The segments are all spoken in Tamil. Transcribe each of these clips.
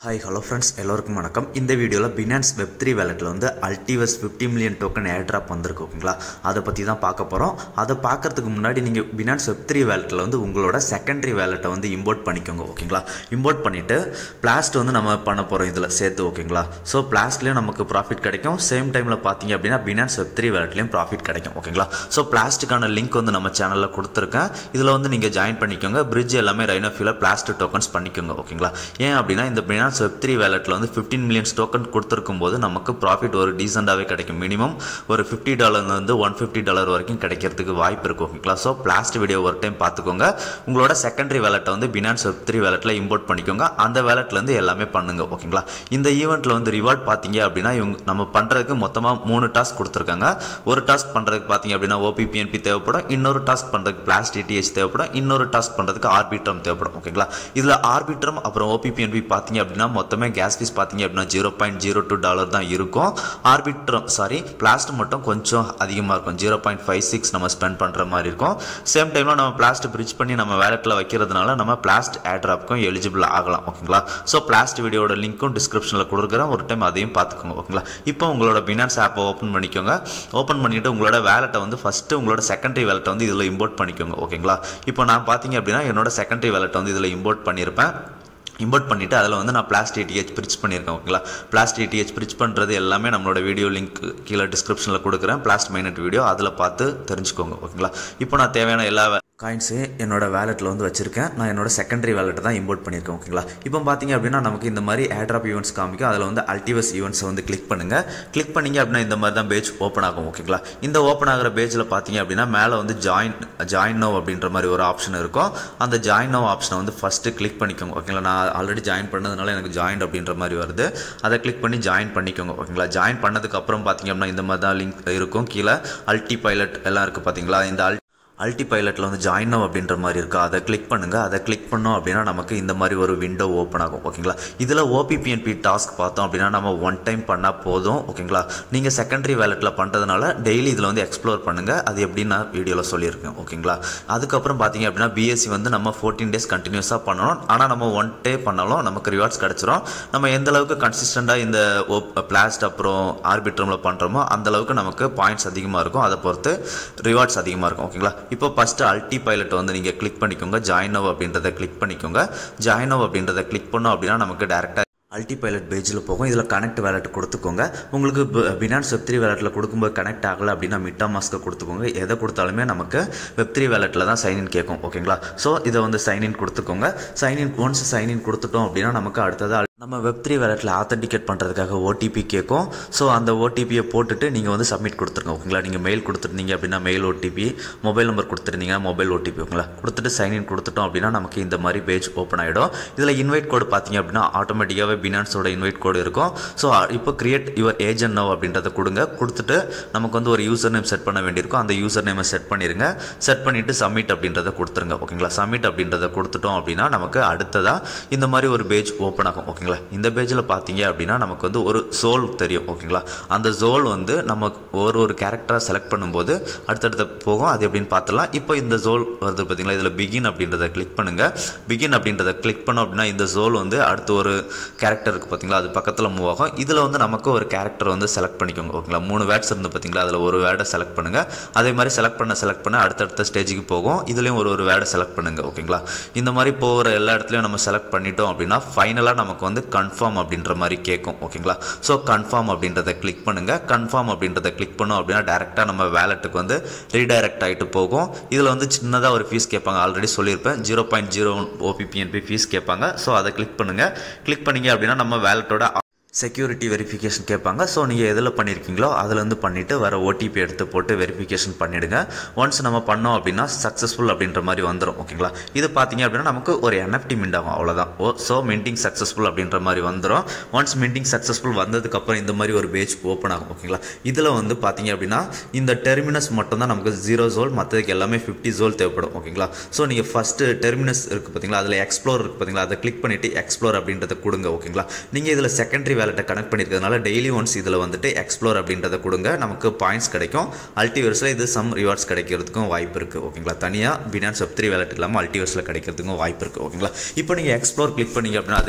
ஹாய் ஹலோ ஃப்ரெண்ட்ஸ் எல்லோருக்கும் வணக்கம் இந்த வீடியோவில் பினான்ஸ் வெப் த்ரீ வேலெட்டில் வந்து அல்டிவஸ் fifty million token airdrop வந்திருக்கு ஓகேங்களா அதை பற்றி தான் பார்க்க போகிறோம் அதை பார்க்கறதுக்கு முன்னாடி நீங்கள் பினான்ஸ் வெப் த்ரீ வேலெட்டில் வந்து உங்களோட செகண்டரி வேலெட்டை வந்து இம்போர்ட் பண்ணிக்கோங்க ஓகேங்களா இம்போர்ட் பண்ணிவிட்டு பிளாஸ்ட் வந்து நம்ம பண்ண போகிறோம் இதில் சேர்த்து ஓகேங்களா ஸோ பிளாஸ்ட்லேயும் நமக்கு ப்ராஃபிட் கிடைக்கும் சேம் டைமில் பார்த்தீங்க அப்படின்னா பினான்ஸ் வெப் த்ரீ வேலெட்லேயும் ப்ராஃபிட் கிடைக்கும் ஓகேங்களா ஸோ பிளாஸ்ட்டுக்கான லிங்க் வந்து நம்ம சேனலில் கொடுத்துருக்கேன் இதில் வந்து நீங்கள் ஜாயின் பண்ணிக்கோங்க பிரிட்ஜ் எல்லாமே ரைனோஃபியில் பிளாஸ்ட் டோக்கன்ஸ் பண்ணிக்கோங்க ஓகேங்களா ஏன் அப்படின்னா இந்த பினான்ஸ் வெப் த்ரீ வேலெட்டில் வந்து ஃபிஃப்டீன் மில்லியன்ஸ் டோக்கன் கொடுத்துருக்கும் போது நமக்கு ப்ராஃபிட் ஒரு டீசெண்டாகவே கிடைக்கும் மினிமம் ஒரு ஃபிஃப்டி டாலர்லேருந்து ஒன் ஃபிஃப்டி டாலர் வரைக்கும் கிடைக்கிறதுக்கு வாய்ப்பு இருக்கும் ஓகேங்களா ஸோ பிளாஸ்ட் வீடியோ ஒரு டைம் பார்த்துக்கோங்க உங்களோட செகண்டரி வேலெட்டை வந்து பினான்ஸ் வெப் த்ரீ வேலெட்டில் இம்போர்ட் பண்ணிக்கோங்க அந்த வேலெட்லேருந்து எல்லாமே பண்ணுங்க ஓகேங்களா இந்த ஈவெண்ட்டில் வந்து ரிவார்ட் பார்த்தீங்க அப்படின்னா இவங்க நம்ம பண்ணுறதுக்கு மொத்தமாக மூணு டாஸ்க் கொடுத்துருக்காங்க ஒரு டாஸ்க் பண்ணுறதுக்கு பார்த்தீங்க அப்படின்னா ஓபிபிஎன்பி தேவைப்படும் இன்னொரு டாஸ்க் பண்ணுறதுக்கு பிளாஸ்ட் டிடிஹெச் தேவைப்படும் இன்னொரு டாஸ்க் பண்ணுறதுக்கு ஆர்பிட்ரம் தேவைப்படும் ஓகேங்களா இதில் ஆர்பிட்ரம் அப்புறம் ஓபிபிஎன்பி பார்த்தீங்க அப்படின்னா மொத்தமே கேஸ் ஃபீஸ் பார்த்தீங்க அப்படின்னா zero point zero two dollar தான் இருக்கும் ஆர்பிட்ரம் சாரி பிளாஸ்ட் மட்டும் கொஞ்சம் அதிகமாக இருக்கும் ஜீரோ பாயிண்ட் ஃபைவ் சிக்ஸ் நம்ம ஸ்பெண்ட் பண்ணுற மாதிரி இருக்கும் சேம் டைமில் நம்ம பிளாஸ்ட் பிரிட்ஜ் பண்ணி நம்ம வேலெட்டில் வைக்கிறதுனால நம்ம பிளாஸ்ட் ஏட்ராப்க்கும் எலிஜிபிள் ஆகலாம் ஓகேங்களா ஸோ பிளாஸ்ட் வீடியோட லிங்க்கும் டிஸ்கிரிப்ஷனில் கொடுக்குறேன் ஒரு டைம் அதையும் பார்த்துக்கோங்க ஓகேங்களா இப்போ உங்களோட பினான்ஸ் ஆப்பை ஓப்பன் பண்ணிக்கோங்க ஓப்பன் பண்ணிவிட்டு உங்களோட வேலெட்டை வந்து ஃபஸ்ட்டு உங்களோட செகண்டரி வேலெட்டை வந்து இதில் இம்போர்ட் பண்ணிக்கோங்க ஓகேங்களா இப்போ நான் பார்த்தீங்க அப்படின்னா என்னோட செகண்டரி வேலெட்டை வந்து இதில் இம்போர்ட் பண்ணியிருப்பேன் இம்போர்ட் பண்ணிவிட்டு அதில் வந்து நான் பிளாஸ்ட் டிடிஹெச் பிரிட்ஜ் பண்ணியிருக்கேன் ஓகேங்களா பிளாஸ்ட் டிடிஹெச் பிரிட்ஜ் பண்ணுறது எல்லாமே நம்மளோட வீடியோ லிங்க் கீழே டிஸ்கிரிப்ஷனில் கொடுக்குறேன் பிளாஸ்ட் மைனட் வீடியோ அதில் பார்த்து தெரிஞ்சுக்கோங்க ஓகேங்களா இப்போ நான் தேவையான எல்லா காயின்ஸு என்னோட வேலெட்டில் வந்து வச்சிருக்கேன் நான் என்னோட செகண்டரி வேலெட்டை தான் இம்போர்ட் பண்ணியிருக்கேன் ஓகேங்களா இப்போ பார்த்தீங்க அப்படின்னா நமக்கு இந்த மாதிரி ஏட்ராப் ஈவெண்ட்ஸ் காமிக்கும் அதில் வந்து அல்டிவஸ் ஈவெண்ட்ஸை வந்து கிளிக் பண்ணுங்கள் கிளிக் பண்ணிங்க அப்படின்னா இந்த மாதிரி தான் பேஜ் ஓப்பன் ஆகும் ஓகேங்களா இந்த ஓப்பன் ஆகிற பேஜில் பார்த்தீங்க அப்படின்னா மேலே வந்து ஜாயின் ஜாயின் நோ அப்படின்ற மாதிரி ஒரு ஆப்ஷன் இருக்கும் அந்த ஜாயின் நோ ஆப்ஷனை வந்து ஃபஸ்ட்டு கிளிக் பண்ணிக்கோங்க ஓகேங்களா நான் ஆல்ரெடி ஜாயின் பண்ணதுனால எனக்கு ஜாயின் அப்படின்ற மாதிரி வருது அதை கிளிக் பண்ணி ஜாயின் பண்ணிக்கோங்க ஓகேங்களா ஜாயின் பண்ணதுக்கு அப்புறம் பார்த்தீங்க அப்படின்னா இந்த மாதிரி தான் லிங்க் இருக்கும் கீழே அல்டி பைலட் எல்லாம் இருக்குது பார்த்தீங்களா இந்த அல் அல்டி பைலட்டில் வந்து ஜாயின் அப்படின்ற மாதிரி இருக்கா அதை கிளிக் பண்ணுங்கள் அதை கிளிக் பண்ணோம் அப்படின்னா நமக்கு இந்த மாதிரி ஒரு விண்டோ ஓப்பன் ஆகும் ஓகேங்களா இதில் ஓபிபிஎன்பி டாஸ்க் பார்த்தோம் அப்படின்னா நம்ம ஒன் டைம் பண்ணால் போதும் ஓகேங்களா நீங்கள் செகண்டரி வேலெட்டில் பண்ணுறதுனால டெய்லி இதில் வந்து எக்ஸ்ப்ளோர் பண்ணுங்கள் அது எப்படின்னு நான் வீடியோவில் சொல்லியிருக்கேன் ஓகேங்களா அதுக்கப்புறம் பார்த்தீங்க அப்படின்னா பிஎஸ்சி வந்து நம்ம ஃபோர்டீன் டேஸ் கண்டினியூஸாக பண்ணணும் ஆனால் நம்ம ஒன் டே பண்ணாலும் நமக்கு ரிவார்ட்ஸ் கிடச்சிரும் நம்ம எந்த அளவுக்கு கன்சிஸ்டண்ட்டாக இந்த பிளாஸ்ட் அப்புறம் ஆர்பிட்ரமில் பண்ணுறோமோ அந்த அளவுக்கு நமக்கு பாயிண்ட்ஸ் அதிகமாக இருக்கும் அதை பொறுத்து ரிவார்ட்ஸ் அதிகமாக இருக்கும் ஓகேங்களா இப்போ ஃபஸ்ட்டு அல்டி பைலட் வந்து நீங்கள் கிளிக் பண்ணிக்கோங்க ஜாயின் நவ் அப்படின்றத கிளிக் பண்ணிக்கோங்க ஜாயின் நவ் அப்படின்றத கிளிக் பண்ணோம் அப்படின்னா நமக்கு டேரெக்டாக அல்டி பைலட் பேஜில் போகும் இதில் கனெக்ட் வேலெட் கொடுத்துக்கோங்க உங்களுக்கு பினான்ஸ் வெப் த்ரீ வேலெட்டில் கொடுக்கும்போது கனெக்ட் ஆகலை அப்படின்னா மிட்டா மாஸ்க்கை கொடுத்துக்கோங்க எதை கொடுத்தாலுமே நமக்கு வெப் த்ரீ வேலெட்டில் தான் சைன்இன் கேட்கும் ஓகேங்களா ஸோ இதை வந்து சைன்இன் கொடுத்துக்கோங்க சைன்இன் ஒன்ஸ் சைன்இன் கொடுத்துட்டோம் அப்படின்னா நமக்கு அடுத்தது நம்ம வெப் த்ரீ வேலெட்டில் ஆத்தன்டிகேட் பண்ணுறதுக்காக ஓடிபி கேட்கும் ஸோ அந்த ஓடிபியை போட்டுட்டு நீங்கள் வந்து சப்மிட் கொடுத்துருங்க ஓகேங்களா நீங்கள் மெயில் கொடுத்துருந்தீங்க அப்படின்னா மெயில் ஓடிபி மொபைல் நம்பர் கொடுத்துருந்தீங்கன்னா மொபைல் ஓடிபி ஓகேங்களா கொடுத்துட்டு சைன்இன் கொடுத்துட்டோம் அப்படின்னா நமக்கு இந்த மாதிரி பேஜ் ஓப்பன் ஆகிடும் இதில் இன்வைட் கோடு பார்த்தீங்க அப்படின்னா ஆட்டோமேட்டிக்காகவே பினான்ஸோட இன்வைட் கோடு இருக்கும் ஸோ இப்போ கிரியேட் யுவர் ஏஜென்ட் நவ் அப்படின்றத கொடுங்க கொடுத்துட்டு நமக்கு வந்து ஒரு யூசர் நேம் செட் பண்ண வேண்டியிருக்கும் அந்த யூசர் நேமை செட் பண்ணிடுங்க செட் பண்ணிவிட்டு சப்மிட் அப்படின்றத கொடுத்துருங்க ஓகேங்களா சப்மிட் அப்படின்றத கொடுத்துட்டோம் அப்படின்னா நமக்கு அடுத்ததாக இந்த மாதிரி ஒரு பேஜ் ஓப்பன் ஆகும் ஓகேங்களா இந்த பேஜில் பார்த்தீங்க அப்படின்னா நமக்கு வந்து ஒரு சோல் தெரியும் ஓகேங்களா அந்த ஜோல் வந்து நம்ம ஒரு ஒரு கேரக்டராக செலக்ட் பண்ணும்போது அடுத்தடுத்த போகும் அது எப்படின்னு பார்த்துலாம் இப்போ இந்த ஜோல் வருது பார்த்தீங்களா இதில் பிகின் அப்படின்றத கிளிக் பண்ணுங்கள் பிகின் அப்படின்றத கிளிக் பண்ணோம் அப்படின்னா இந்த ஜோல் வந்து அடுத்து ஒரு கேரக்டர் இருக்குது பார்த்தீங்களா அது பக்கத்தில் மூவ் ஆகும் இதில் வந்து நமக்கு ஒரு கேரக்டர் வந்து செலக்ட் பண்ணிக்கோங்க ஓகேங்களா மூணு வேர்ட்ஸ் இருந்து பார்த்தீங்களா அதில் ஒரு வேர்டை செலக்ட் பண்ணுங்கள் அதே மாதிரி செலக்ட் பண்ண செலக்ட் பண்ண அடுத்தடுத்த ஸ்டேஜுக்கு போகும் இதுலேயும் ஒரு ஒரு வேர்டை செலக்ட் பண்ணுங்கள் ஓகேங்களா இந்த மாதிரி போகிற எல்லா இடத்துலையும் நம்ம செலக்ட் பண்ணிட்டோம் அப்படின்னா ஃபைனலாக நமக்கு வந்து கன்ஃபார்ம் அப்படின்ற மாதிரி கேட்கும் ஓகேங்களா ஸோ கன்ஃபார்ம் அப்படின்றத கிளிக் பண்ணுங்கள் கன்ஃபார்ம் அப்படின்றத கிளிக் பண்ணோம் அப்படின்னா டேரெக்டாக நம்ம வேலெட்டுக்கு வந்து ரீடைரக்ட் ஆகிட்டு போகும் இதில் வந்து சின்னதாக ஒரு ஃபீஸ் கேட்பாங்க ஆல்ரெடி சொல்லியிருப்பேன் zero point zero opBNB fees கேட்பாங்க ஸோ அதை கிளிக் பண்ணுங்கள் கிளிக் பண்ணிங்க அப்படின்னா நம்ம வேலெட்டோட செக்யூரிட்டி வெரிஃபிகேஷன் கேட்பாங்க ஸோ நீங்கள் எதில் பண்ணியிருக்கீங்களோ அதுலேருந்து பண்ணிவிட்டு வர ஓடிபி எடுத்து போட்டு வெரிஃபிகேஷன் பண்ணிவிடுங்க ஒன்ஸ் நம்ம பண்ணோம் அப்படின்னா சக்ஸஸ்ஃபுல் அப்படின்ற மாதிரி வந்துடும் ஓகேங்களா இது பார்த்தீங்க அப்படின்னா நமக்கு ஒரு என்எஃப்டி மிண்ட் ஆகும் அவ்வளோதான் ஓ ஸோ மின்டிங் சக்ஸஸ்ஃபுல் அப்படின்ற மாதிரி வந்துடும் ஒன்ஸ் மின்டிங் சக்ஸஸ்ஃபுல் வந்ததுக்கப்புறம் இந்த மாதிரி ஒரு பேஜ் ஓப்பன் ஆகும் ஓகேங்களா இதில் வந்து பார்த்தீங்க அப்படின்னா இந்த டெர்மினஸ் மட்டும் தான் நமக்கு ஜீரோ ஜோல் மற்றதுக்கு எல்லாமே ஃபிஃப்டி ஜோல் தேவைப்படும் ஓகேங்களா ஸோ நீங்கள் ஃபஸ்ட்டு டெர்மினஸ் இருக்குது பார்த்தீங்களா அதில் எக்ஸ்ப்ளோர் இருக்குது பார்த்தீங்களா அதை கிளிக் பண்ணிவிட்டு எக்ஸ்ப்ளோர் அப்படின்றத கொடுங்க ஓகேங்களா நீங்கள் இதில் செகண்டரி வேலெட்டை கனெக்ட் பண்ணியிருக்கிறதுனால டெய்லி ஒன்ஸ் இதில் வந்துட்டு எக்ஸ்ப்ளோர் அப்படின்றத கொடுங்க நமக்கு பாயிண்ட்ஸ் கிடைக்கும் அல்டிவர்ஸில் இது சம் ரிவார்ட்ஸ் கிடைக்கிறதுக்கும் வாய்ப்பு இருக்குது ஓகேங்களா தனியாக பினான்ஸ் வெப் த்ரீ வேலெட் இல்லாமல் அல்டிவர்ஸில் கிடைக்கிறதுக்கும் வாய்ப்பு இருக்குது ஓகேங்களா இப்போ நீங்கள் எக்ஸ்ப்ளோர் கிளிக் பண்ணீங்க அப்படின்னா அதே மாதிரி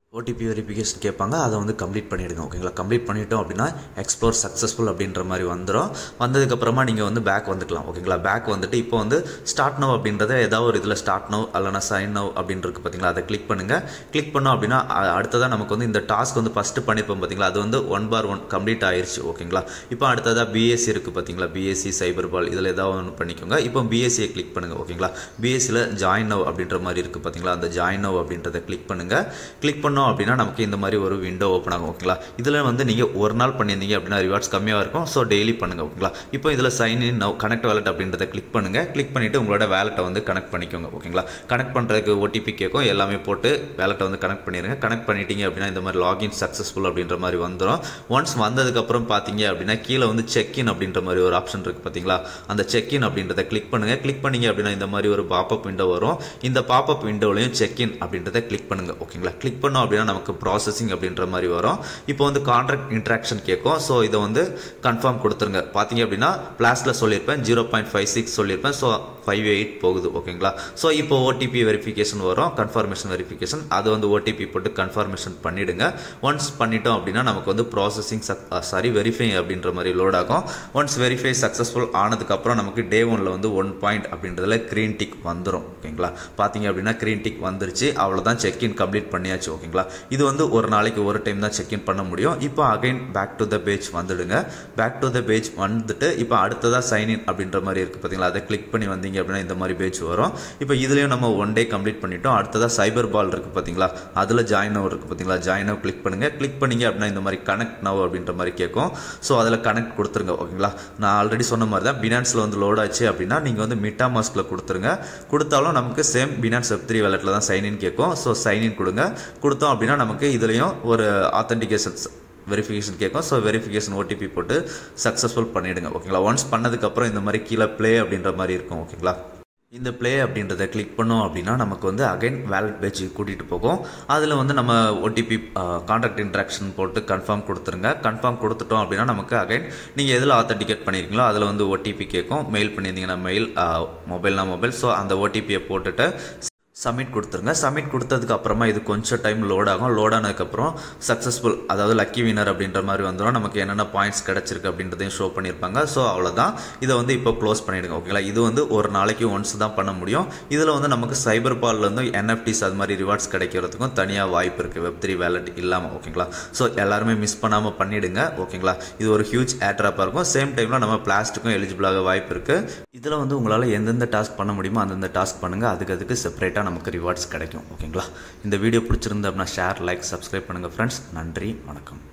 ஓடிபி வெரிஃபிகேஷன் கேட்பாங்க அதை வந்து கம்ப்ளீட் பண்ணிவிடுங்க ஓகேங்களா கம்ப்ளீட் பண்ணிட்டோம் அப்படின்னா எக்ஸ்ப்ளோர் சக்ஸஸ்ஃபுல் அப்படின்ற மாதிரி வந்துடும் வந்ததுக்கப்புறமா நீங்கள் வந்து பேக் வந்துக்கலாம் ஓகேங்களா பேக் வந்துட்டு இப்போ வந்து ஸ்டார்ட் நவ் அப்படின்றத ஏதாவது ஒரு இதில் ஸ்டார்ட் நவ் இல்லைனா சைன் நவ் அப்படின்றது பார்த்தீங்களா அதை கிளிக் பண்ணுங்கள் கிளிக் பண்ணோம் அப்படின்னா அ- அடுத்ததாக நமக்கு வந்து இந்த டாஸ்க் வந்து ஃபஸ்ட்டு பண்ணியிருப்போம் பார்த்தீங்களா அது வந்து ஒன் பார் ஒன் கம்ப்ளீட் ஆயிருச்சு ஓகேங்களா இப்போ அடுத்ததாக பிஎஸ்சி இருக்குது பார்த்தீங்களா பிஎஸ்சி சைபர் பால் இதில் ஏதாவது ஒன்று பண்ணிக்கோங்க இப்போ பிஎஸ்சியை கிளிக் பண்ணுங்கள் ஓகேங்களா பிஎஸ்சியில் ஜாயின் நவ் அப்படின்ற மாதிரி இருக்குது பார்த்தீங்களா அந்த ஜாயின் நவ் அப்படின்றத கிளிக் பண்ணுங்கள் கிளிக் பண்ணோம் அப்படின்னா நமக்கு இந்த மாதிரி ஒரு விண்டோ ஓப்பன் ஆகும் ஓகேங்களா இதில் வந்து நீங்கள் ஒரு நாள் பண்ணியிருந்தீங்க அப்படின்னா ரிவார்ட்ஸ் கம்மியாக இருக்கும் ஸோ டெய்லி பண்ணுங்கள் ஓகேங்களா இப்போ இதில் sign in now connect wallet அப்படின்றத கிளிக் பண்ணுங்கள் கிளிக் பண்ணிவிட்டு உங்களோட வேலெட்டை வந்து கனெக்ட் பண்ணிக்கோங்க ஓகேங்களா கனெக்ட் பண்ணுறதுக்கு ஓடிபி கேட்கும் எல்லாமே போட்டு வேலெட்டை வந்து கனெக்ட் பண்ணிடுங்க கனெக்ட் பண்ணிட்டீங்க அப்படின்னா இந்த மாதிரி லாகின் சக்ஸஸ்ஃபுல் அப்படின்ற மாதிரி வந்துடும் ஒன்ஸ் வந்ததுக்கப்புறம் பார்த்தீங்க அப்படின்னா கீழே வந்து செக்இன் அப்படின்ற மாதிரி ஒரு ஆப்ஷன் இருக்குது பார்த்தீங்களா அந்த செக்இன் அப்படின்றத கிளிக் பண்ணுங்கள் கிளிக் பண்ணீங்க அப்படின்னா இந்த மாதிரி ஒரு பாப்அப் விண்டோ வரும் இந்த பாப்அப் விண்டோலையும் செக்இன் அப்படின்றத கிளிக் பண்ணுங்கள் ஓகேங்களா கிளிக் பண்ணோம் அப்படின்னா நமக்கு ப்ராசஸிங் அப்படின்ற மாதிரி வரும் இப்போ வந்து கான்ட்ராக்ட் இன்ட்ராக்ஷன் கேட்கும் ஸோ இதை வந்து கன்ஃபார்ம் கொடுத்துருங்க பார்த்தீங்க அப்படின்னா பிளாஸில் சொல்லியிருப்பேன் ஜீரோ பாயிண்ட் ஃபைவ் சிக்ஸ் சொல்லியிருப்பேன் ஸோ ஃபைவ் எயிட் போகுது ஓகேங்களா ஸோ இப்போ ஓடிபி வெரிஃபிகேஷன் வரும் கன்ஃபர்மேஷன் வெரிஃபிகேஷன் அது வந்து ஓடிபி போட்டு கன்ஃபர்மேஷன் பண்ணிடுங்க ஒன்ஸ் பண்ணிட்டோம் அப்படின்னா நமக்கு வந்து ப்ராசஸிங் சாரி வெரிஃபை அப்படின்ற மாதிரி லோட் ஆகும் ஒன்ஸ் வெரிஃபை சக்ஸஸ்ஃபுல் ஆனதுக்கப்புறம் நமக்கு டே ஒன்ல வந்து ஒன் பாயிண்ட் அப்படின்றதுல க்ரீன் டிக் வந்துடும் ஓகேங்களா பார்த்தீங்க அப்படின்னா க்ரீன் டிக் வந்துருச்சு அவ்வளோதான் செக்இன் கம்ப்ளீட் பண்ணியாச்சு ஓகேங்களா இது வந்து ஒரு நாளைக்கு ஒரு டைம் தான் செக்இன் பண்ண முடியும் இப்போ again back to the page வந்துடுங்க பேக் டு த பேஜ் வந்துட்டு இப்போ அடுத்ததாக சைன் இன் அப்படின்ற மாதிரி இருக்குது பார்த்தீங்களா அதை கிளிக் பண்ணி வந்தீங்க அப்படின்னா இந்த மாதிரி பேஜ் வரும் இப்போ இதுலேயும் நம்ம ஒன் டே கம்ப்ளீட் பண்ணிட்டோம் அடுத்ததாக சைபர் பால் இருக்குது பார்த்தீங்களா அதில் ஜாயின் நவ் இருக்குது பார்த்தீங்களா ஜாயின் நவ் கிளிக் பண்ணுங்கள் கிளிக் பண்ணீங்க அப்படின்னா இந்த மாதிரி கனெக்ட் நவ் அப்படின்ற மாதிரி கேட்கும் ஸோ அதில் கனெக்ட் கொடுத்துருங்க ஓகேங்களா நான் ஆல்ரெடி சொன்ன மாதிரி தான் பினான்ஸில் வந்து லோட் ஆச்சு அப்படின்னா நீங்கள் வந்து மிட்டா மாஸ்கில் கொடுத்துருங்க கொடுத்தாலும் நமக்கு சேம் பினான்ஸ் வெப் த்ரீ வேலெட்டில் தான் சைன்இன் கேட்கும் ஸோ சைன்இன் கொடுங்க கொடுத்தோம் அப்படின்னா நமக்கு இதுலேயும் ஒரு ஆத்தென்டிகேஷன்ஸ் வெரிஃபிகேஷன் கேட்கும் ஸோ வெரிஃபிகேஷன் ஓடிபி போட்டு சக்ஸஸ்ஃபுல் பண்ணிவிடுங்க ஓகேங்களா ஒன்ஸ் பண்ணதுக்கப்புறம் இந்த மாதிரி கீழே ப்ளே அப்படின்ற மாதிரி இருக்கும் ஓகேங்களா இந்த ப்ளே அப்படின்றத கிளிக் பண்ணோம் அப்படின்னா நமக்கு வந்து அகைன் வேலட் பேஜ் கூட்டிகிட்டு போகும் அதில் வந்து நம்ம ஓடிபி கான்டாக்ட் இன்ட்ராக்ஷன் போட்டு கன்ஃபார்ம் கொடுத்துருங்க கன்ஃபார்ம் கொடுத்துட்டோம் அப்படின்னா நமக்கு அகைன் நீங்கள் எதில் ஆத்தென்டிகேட் பண்ணியிருக்கீங்களோ அதில் வந்து ஓடிபி கேட்கும் மெயில் பண்ணியிருந்தீங்கன்னா மெயில் மொபைல்னா மொபைல் ஸோ அந்த ஓடிபியை போட்டுட்டு சப்மிட் கொடுத்துருங்க சப்மிட் கொடுத்ததுக்கு அப்புறமா இது கொஞ்சம் டைம் லோட் ஆகும் லோட் ஆனதுக்கப்புறம் சக்ஸஸ்ஃபுல் அதாவது லக்கி வினர் அப்படின்ற மாதிரி வந்துடும் நமக்கு என்னென்ன பாயிண்ட்ஸ் கிடச்சிருக்கு அப்படின்றதையும் ஷோ பண்ணியிருப்பாங்க ஸோ அவ்வளோதான் இதை வந்து இப்போ க்ளோஸ் பண்ணிவிடுங்க ஓகேங்களா இது வந்து ஒரு நாளைக்கு ஒன்ஸ் தான் பண்ண முடியும் இதில் வந்து நமக்கு சைபர் பால்லேருந்து என்எஃப்டிஸ் அது மாதிரி ரிவார்ட்ஸ் கிடைக்கிறதுக்கும் தனியாக வாய்ப்பு இருக்குது வெப் த்ரீ வேலட் இல்லாமல் ஓகேங்களா ஸோ எல்லாருமே மிஸ் பண்ணாமல் பண்ணிவிடுங்க ஓகேங்களா இது ஒரு ஹியூஜ் ஏட்ராப்பாக இருக்கும் சேம் டைமில் நம்ம பிளாஸ்டிக்கும் எலிஜிபிளாக வாய்ப்பு இருக்குது இதில் வந்து உங்களால் எந்தெந்த டாஸ்க் பண்ண முடியுமோ அந்தந்த டாஸ்க் பண்ணுங்கள் அதுக்கு அதுக்கு செப்பரேட்டாக நமக்கு ரிவார்ட்ஸ் கிடைக்கும் ஓகேங்களா இந்த வீடியோ பிடிச்சிருந்தா அப்படின்னா ஷேர் லைக் சப்ஸ்கிரைப் பண்ணுங்கள் ஃப்ரெண்ட்ஸ் நன்றி வணக்கம்